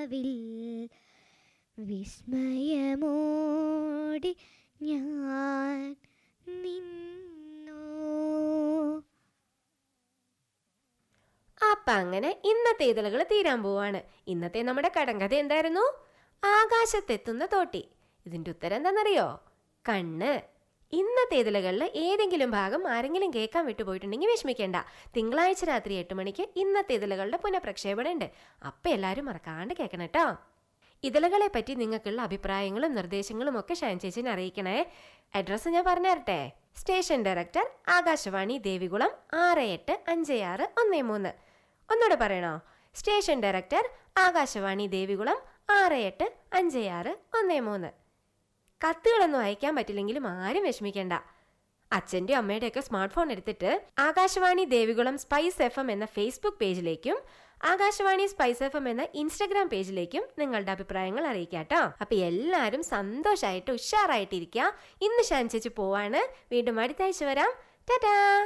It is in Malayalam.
രാവിൽ വിസ്മയമോടി ഞാൻ നിന്നു അപ്പൊ അങ്ങനെ ഇന്നത്തെ ഇതളുകൾ തീരാൻ പോവാണ് ഇന്നത്തെ നമ്മുടെ കടങ്കഥ എന്തായിരുന്നു ആകാശത്തെത്തുന്ന തോട്ടി ഇതിന്റെ ഉത്തരം എന്താണെന്നറിയോ കണ്ണ് ഇന്നത്തെ ഇതളുകളിൽ ഏതെങ്കിലും ഭാഗം ആരെങ്കിലും കേൾക്കാൻ വിട്ടുപോയിട്ടുണ്ടെങ്കിൽ വിഷമിക്കേണ്ട തിങ്കളാഴ്ച രാത്രി എട്ട് മണിക്ക് ഇന്നത്തെ ഇതളുകളുടെ പുനഃപ്രക്ഷേപണം ഉണ്ട് അപ്പം എല്ലാവരും മറക്കാണ്ട് കേൾക്കണം കേട്ടോ ഇതളുകളെ പറ്റി നിങ്ങൾക്കുള്ള അഭിപ്രായങ്ങളും നിർദ്ദേശങ്ങളും ഒക്കെ ഷൈൻ ചേച്ചിനെ അറിയിക്കണേ അഡ്രസ്സ് ഞാൻ പറഞ്ഞു തരട്ടെ സ്റ്റേഷൻ ഡയറക്ടർ ആകാശവാണി ദേവികുളം ആറ് എട്ട് അഞ്ച് ആറ് ഒന്ന് മൂന്ന് ഒന്നുകൂടെ പറയണോ സ്റ്റേഷൻ ഡയറക്ടർ ആകാശവാണി ദേവികുളം ആറ് എട്ട് അഞ്ച് ആറ് ഒന്ന് മൂന്ന് കത്തുകളൊന്നും അയക്കാൻ പറ്റില്ലെങ്കിലും ആരും വിഷമിക്കേണ്ട അച്ഛൻ്റെ അമ്മയുടെയൊക്കെ സ്മാർട്ട് ഫോൺ എടുത്തിട്ട് Akashvani Devikulam Spice F M എന്ന ഫേസ്ബുക്ക് പേജിലേക്കും ആകാശവാണി സ്പൈസ് എഫ് എം എന്ന ഇൻസ്റ്റഗ്രാം പേജിലേക്കും നിങ്ങളുടെ അഭിപ്രായങ്ങൾ അറിയിക്കാട്ടോ അപ്പൊ എല്ലാവരും സന്തോഷമായിട്ട് ഉഷാറായിട്ടിരിക്കുക ഇന്ന് ഷാൻ ചേച്ചി പോവാണ് വീണ്ടും അടുത്ത ആഴ്ച വരാം ടാറ്റാ